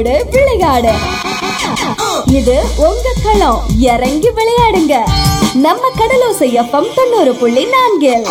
கடலோடு விளையாடு இது உங்க களம் இறங்கி விளையாடுங்க நம்ம கடலோசை எஃப்எம் தொண்ணூறு புள்ளி நான்கில்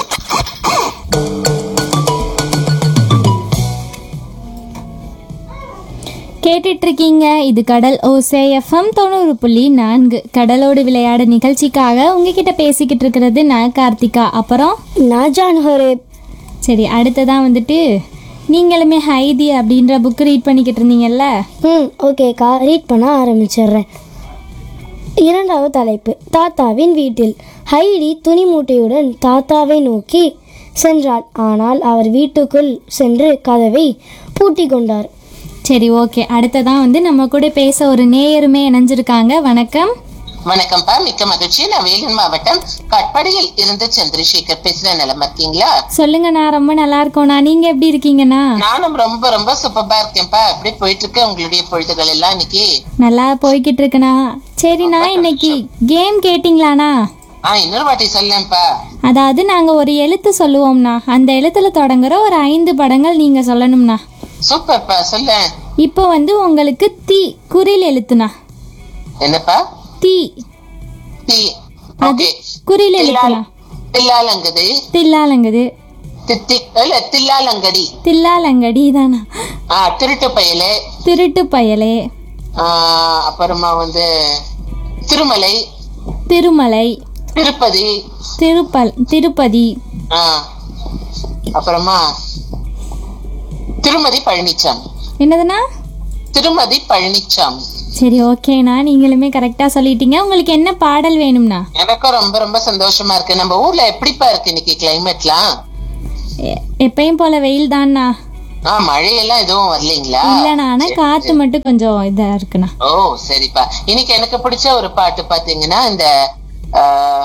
கேட்டுட்டு இருக்கீங்க இது கடல் ஓசே எஃப்எம் தொண்ணூறு புள்ளி நான்கு கடலோடு விளையாட நிகழ்ச்சிக்காக உங்ககிட்ட பேசிக்கிட்டு இருக்கிறது நான் கார்த்திகா அப்புறம் நாஜான் ஹரேப் சரி அடுத்ததான் வந்துட்டு நீங்களுமே ஹைதி அப்படின்ற புக் ரீட் பண்ணிக்கிட்டு இருந்தீங்கல்ல ம் ஓகேக்கா ரீட் பண்ண ஆரம்பிச்சிடுறேன் இரண்டாவது தலைப்பு தாத்தாவின் வீட்டில் ஹைடி துணி மூட்டையுடன் தாத்தாவை நோக்கி சென்றாள் ஆனால் அவர் வீட்டுக்குள் சென்று கதவை பூட்டி கொண்டார் சரி ஓகே அடுத்ததான் வந்து நம்ம கூட பேச ஒரு நேயருமே இணைஞ்சிருக்காங்க வணக்கம் வணக்கம்ப்பா மிக்க மகிழ்ச்சி நான் வேலூர் மாவட்டம் கட்படியில் இருந்து சந்திரசேகர் பேசுறேன் நலமா இருக்கீங்களா சொல்லுங்க நான் ரொம்ப நல்லா இருக்கோண்ணா நீங்க எப்படி இருக்கீங்கண்ணா நானும் ரொம்ப ரொம்ப சூப்பரா இருக்கேன்ப்பா எப்படி போயிட்டு இருக்கு உங்களுடைய பொழுதுகள் எல்லாம் இன்னைக்கு நல்லா போய்கிட்டு இருக்குண்ணா சரிண்ணா இன்னைக்கு கேம் கேட்டிங்களாண்ணா ஆ இன்னொரு வாட்டி சொல்லேன்ப்பா அதாவது நாங்கள் ஒரு எழுத்து சொல்லுவோம்ண்ணா அந்த எழுத்துல தொடங்குற ஒரு ஐந்து படங்கள் நீங்கள் சொல்லணும்ண்ணா சூப்பர்ப்பா சொல்ல இப்போ வந்து உங்களுக்கு தீ குறில் எழுத்துண்ணா என்னப்பா தீ தீ அது ஓகே குறில் எழுத்துண்ணா தில்லாலங்கது தில்லாலங்குது தித்தி இல்ல தில்லாலங்கடி தில்லாலங்கடி தானா ஆ திருட்டு பயலே திருட்டு பயலே ஆ, அப்புறமா வந்து திருமலை திருமலை திருப்பதி திருப்பல் திருப்பதி ஆ, அப்புறமா திருமதி பழனிச்சாமி என்னதுண்ணா திருமதி பழனிச்சாமி சரி ஓகேண்ணா நீங்களுமே கரெக்டாக சொல்லிட்டீங்க உங்களுக்கு என்ன பாடல் வேணும்ண்ணா எனக்கும் ரொம்ப ரொம்ப சந்தோஷமா இருக்கு நம்ம ஊர்ல எப்படிப்பா இருக்கு இன்னைக்கு கிளைமேட்லாம் எ- எப்பயும் போல வெயில் தான்ண்ணா ஆ மழையெல்லாம் எதுவும் வரலைங்களா இல்லைண்ணா ஆனால் காற்று மட்டும் கொஞ்சம் இதாக இருக்குண்ணா ஓ சரிப்பா இன்னைக்கு எனக்கு பிடிச்ச ஒரு பாட்டு பாத்தீங்கன்னா இந்த ஆ,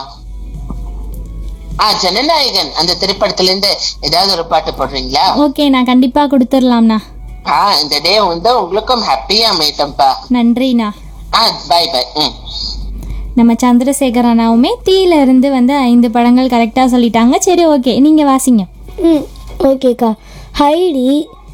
ஆ ஜனநாயகன் அந்த திரைப்படத்துல இருந்து ஏதாவது ஒரு பாட்டு போடுறீங்களா ஓகே நான் கண்டிப்பாக கொடுத்துடலாம்ண்ணா ஆ இந்த டே வந்து உங்களுக்கும் ஹாப்பியா அமையட்டும்ப்பா நன்றிண்ணா ஆ பாய் பாய் ம் நம்ம சந்திரசேகர் அண்ணாவுமே தீயில இருந்து வந்து ஐந்து படங்கள் கரெக்டாக சொல்லிட்டாங்க சரி ஓகே நீங்கள் வாசிங்க ம் ஓகேக்கா ஹைடி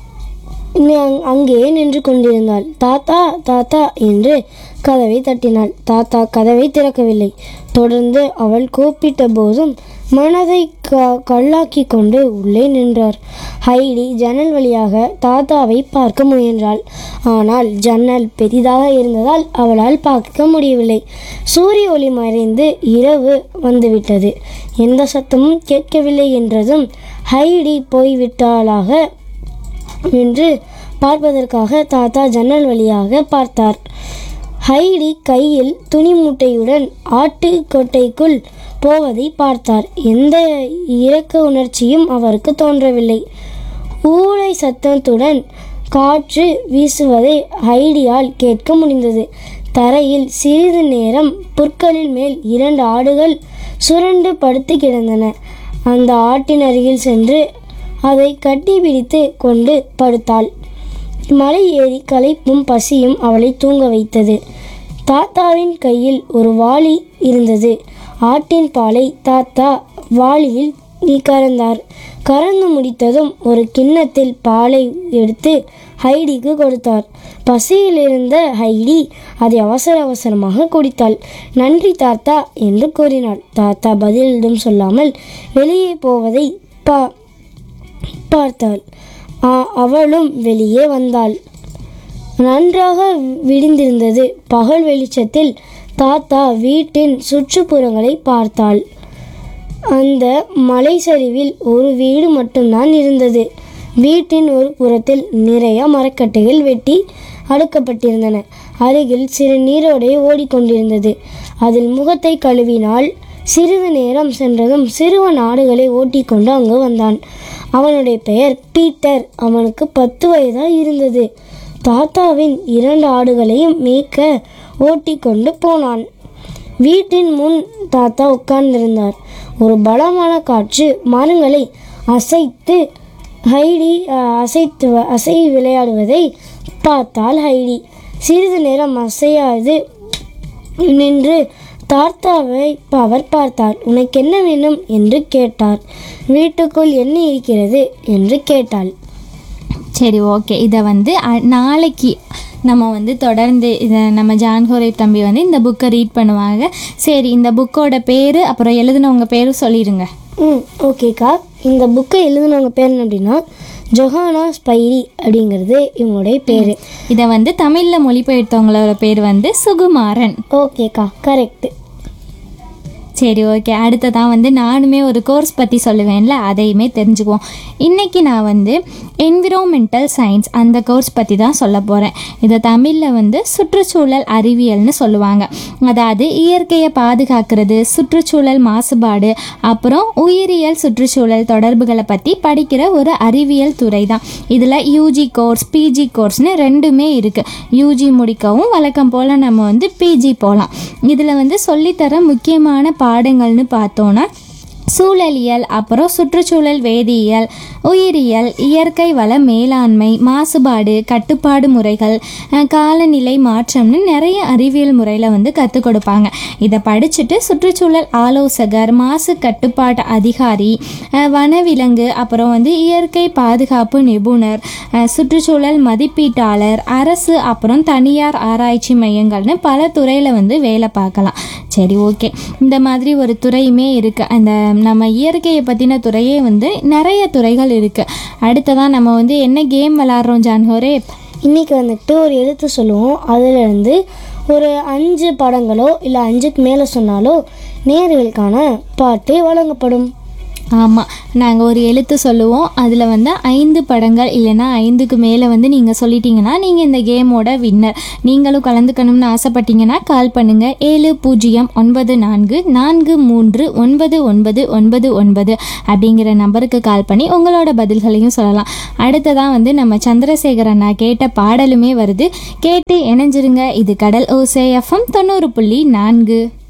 நி- அங்- அங்கே நின்று கொண்டிருந்தாள் தாத்தா தாத்தா என்று கதவை தட்டினாள் தாத்தா கதவை திறக்கவில்லை தொடர்ந்து அவள் கூப்பிட்ட போதும் மனதை க கல்லாக்கி கொண்டு உள்ளே நின்றார் ஹைடி ஜன்னல் வழியாக தாத்தாவை பார்க்க முயன்றாள் ஆனால் ஜன்னல் பெரிதாக இருந்ததால் அவளால் பார்க்க முடியவில்லை சூரிய ஒளி மறைந்து இரவு வந்துவிட்டது எந்த சத்தமும் கேட்கவில்லை என்றதும் ஹைடி போய்விட்டாளாக என்று பார்ப்பதற்காக தாத்தா ஜன்னல் வழியாக பார்த்தார் ஹைடி கையில் துணி மூட்டையுடன் ஆட்டு கொட்டைக்குள் போவதை பார்த்தார் எந்த இரக்க உணர்ச்சியும் அவருக்கு தோன்றவில்லை ஊளை சத்தத்துடன் காற்று வீசுவதை ஹைடியால் கேட்க முடிந்தது தரையில் சிறிது நேரம் புற்களின் மேல் இரண்டு ஆடுகள் சுரண்டு படுத்து கிடந்தன அந்த ஆட்டின் அருகில் சென்று அதை கட்டி பிடித்து கொண்டு படுத்தாள் மலை ஏறி களைப்பும் பசியும் அவளை தூங்க வைத்தது தாத்தாவின் கையில் ஒரு வாளி இருந்தது ஆட்டின் பாலை தாத்தா வாளியில் நீ கறந்தார் கறந்து முடித்ததும் ஒரு கிண்ணத்தில் பாலை எடுத்து ஹைடிக்கு கொடுத்தார் பசியில் இருந்த ஹைடி அதை அவசர அவசரமாக குடித்தாள் நன்றி தாத்தா என்று கூறினாள் தாத்தா பதிலிடம் சொல்லாமல் வெளியே போவதை பா பார்த்தாள் ஆ- அவளும் வெளியே வந்தாள் நன்றாக விடிந்திருந்தது பகல் வெளிச்சத்தில் தாத்தா வீட்டின் சுற்றுப்புறங்களை பார்த்தாள் அந்த மலை சரிவில் ஒரு வீடு மட்டும்தான் இருந்தது வீட்டின் ஒரு புறத்தில் நிறைய மரக்கட்டைகள் வெட்டி அடுக்கப்பட்டிருந்தன அருகில் சிறு நீரோடை ஓடிக்கொண்டிருந்தது அதில் முகத்தை கழுவினால் சிறிது நேரம் சென்றதும் சிறுவன் ஆடுகளை ஓட்டிக்கொண்டு அங்கு வந்தான் அவனுடைய பெயர் பீட்டர் அவனுக்கு பத்து வயதாக இருந்தது தாத்தாவின் இரண்டு ஆடுகளையும் மேய்க்க ஓட்டிக்கொண்டு போனான் வீட்டின் முன் தாத்தா உட்கார்ந்திருந்தார் ஒரு பலமான காற்று மரங்களை அசைத்து ஹைடி அஹ், அசைத்து வ- அசை விளையாடுவதை பார்த்தாள் ஹைடி சிறிது நேரம் அசையாது நின்று தாத்தாவை அவர் பார்த்தார் உனக்கு என்ன வேணும் என்று கேட்டார் வீட்டுக்குள் என்ன இருக்கிறது என்று கேட்டாள் சரி ஓகே இதை வந்து அ- நாளைக்கு நம்ம வந்து தொடர்ந்து இதை நம்ம ஜான்ஹோரே தம்பி வந்து இந்த புக்கை ரீட் பண்ணுவாங்க சரி இந்த புக்கோட பேர் அப்புறம் எழுதினவங்க பேரும் சொல்லிடுங்க ம் ஓகேக்கா இந்த புக்கை எழுதினவங்க பேர் என்ன அப்படின்னா ஜொஹானா ஸ்பைரி அப்படிங்கிறது இவங்களுடைய பேர் இதை வந்து தமிழில் மொழிபெயர்த்தவங்களோட பேர் வந்து சுகுமாரன் ஓகேக்கா கரெக்டு சரி ஓகே அடுத்ததான் வந்து நானுமே ஒரு கோர்ஸ் பற்றி சொல்லுவேன்ல அதையுமே தெரிஞ்சுக்குவோம் இன்றைக்கி நான் வந்து என்விரோமெண்டல் சயின்ஸ் அந்த கோர்ஸ் பற்றி தான் சொல்ல போகிறேன் இதை தமிழில் வந்து சுற்றுச்சூழல் அறிவியல்னு சொல்லுவாங்க அதாவது இயற்கையை பாதுகாக்கிறது சுற்றுச்சூழல் மாசுபாடு அப்புறம் உயிரியல் சுற்றுச்சூழல் தொடர்புகளை பற்றி படிக்கிற ஒரு அறிவியல் துறை தான் இதில் யூஜி கோர்ஸ் பிஜி கோர்ஸ்னு ரெண்டுமே இருக்குது யூஜி முடிக்கவும் வழக்கம் போல் நம்ம வந்து பிஜி போகலாம் இதில் வந்து சொல்லித்தர முக்கியமான பாடங்கள்னு பார்த்தோன்னா சூழலியல் அப்புறம் சுற்றுச்சூழல் வேதியியல் உயிரியல் இயற்கை வள மேலாண்மை மாசுபாடு கட்டுப்பாடு முறைகள் அஹ், காலநிலை மாற்றம்னு நிறைய அறிவியல் முறையில் வந்து கற்றுக் கொடுப்பாங்க இதை படிச்சுட்டு சுற்றுச்சூழல் ஆலோசகர் மாசு கட்டுப்பாட்டு அதிகாரி அஹ், வனவிலங்கு அப்புறம் வந்து இயற்கை பாதுகாப்பு நிபுணர் அஹ், சுற்றுச்சூழல் மதிப்பீட்டாளர் அரசு அப்புறம் தனியார் ஆராய்ச்சி மையங்கள்னு பல துறையில் வந்து வேலை பார்க்கலாம் சரி ஓகே இந்த மாதிரி ஒரு துறையுமே இருக்குது அந்த நம்ம இயற்கையை பற்றின துறையே வந்து நிறைய துறைகள் இருக்குது அடுத்ததான் நம்ம வந்து என்ன கேம் விளாட்றோம் ஜான்ஹோரே இன்றைக்கி வந்துட்டு ஒரு எழுத்து சொல்லுவோம் அதிலிருந்து ஒரு அஞ்சு படங்களோ இல்லை அஞ்சுக்கு மேலே சொன்னாலோ நேர்களுக்கான பாட்டு வழங்கப்படும் ஆமாம் நாங்கள் ஒரு எழுத்து சொல்லுவோம் அதில் வந்து ஐந்து படங்கள் இல்லைன்னா ஐந்துக்கு மேலே வந்து நீங்கள் சொல்லிட்டீங்கன்னா நீங்கள் இந்த கேமோட வின்னர் நீங்களும் கலந்துக்கணும்னு ஆசைப்பட்டீங்கன்னா கால் பண்ணுங்கள் ஏழு பூஜ்ஜியம் ஒன்பது நான்கு நான்கு மூன்று ஒன்பது ஒன்பது ஒன்பது ஒன்பது அப்படிங்கிற நம்பருக்கு கால் பண்ணி உங்களோட பதில்களையும் சொல்லலாம் அடுத்ததான் வந்து நம்ம சந்திரசேகர் அண்ணா கேட்ட பாடலுமே வருது கேட்டு இணைஞ்சிருங்க இது கடல் ஓசே எஃப்எம் தொண்ணூறு புள்ளி நான்கு